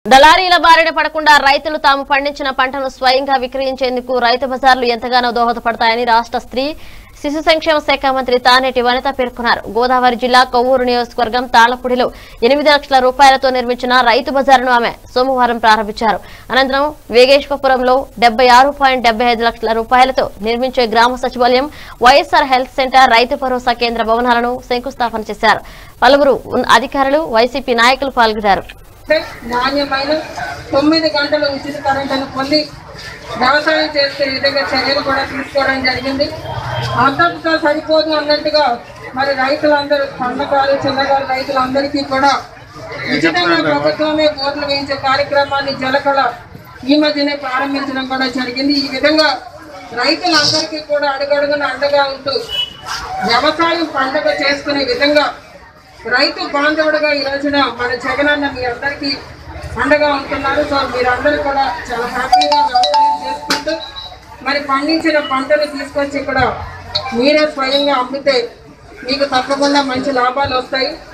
దళారీల బారిన పడకుండా రైతులు తాము పండించిన పంటను స్వయంగా విక్రయించేందుకు రైతు బజార్లు ఎంతగానో దోహదపడతాయని రాష్ట్ర స్త్రీ శిశు సంక్షేమ శాఖ మంత్రి తానేటి వనిత పేర్కొన్నారు గోదావరి జిల్లా కొవ్వూరు నియోజకవర్గం తాళ్లపూడిలో ఎనిమిది లక్షల రూపాయలతో నిర్మించిన రైతు బజారును ఆమె సోమవారం ప్రారంభించారు అనంతరం వేగేశ్వరపురంలో డెబ్బై ఆరు పాయింట్ డెబ్బై ఐదు లక్షల రూపాయలతో నిర్మించే గ్రామ సచివాలయం వైఎస్ఆర్ హెల్త్ సెంటర్ రైతు భరోసా కేంద్ర భవనాలను శంకుస్థాపన చేశారు పలువురు ఉన్న- అధికారులు వైసీపీ నాయకులు పాల్గొన్నారు నాణ్యమైన తొమ్మిది గంటల ఉచిత కరెంటును పొంది వ్యవసాయం చేసే విధంగా చర్యలు కూడా తీసుకోవడం జరిగింది అంతటితో సరిపోదు అన్నట్టుగా మరి రైతులందరూ సన్నకారు చిన్నకారు రైతులందరికీ కూడా ఉచితంగా ప్రభుత్వమే బోర్లు వేయించే కార్యక్రమాన్ని జలకళ ఈ మధ్యనే ప్రారంభించడం కూడా జరిగింది ఈ విధంగా రైతులందరికీ కూడా అడుగడుగున అండగా ఉంటూ వ్యవసాయం పండుగ చేసుకునే విధంగా రైతు బాంధవుడుగా ఈ రోజున మన జగనన్న మీ అందరికీ అండగా ఉంటున్నారు సో మీరందరూ కూడా చాలా హ్యాపీగా వ్యవసాయం చేసుకుంటూ మరి పండించిన పంటలు తీసుకొచ్చి ఇక్కడ మీరే స్వయంగా అమ్మితే మీకు తప్పకుండా మంచి లాభాలు వస్తాయి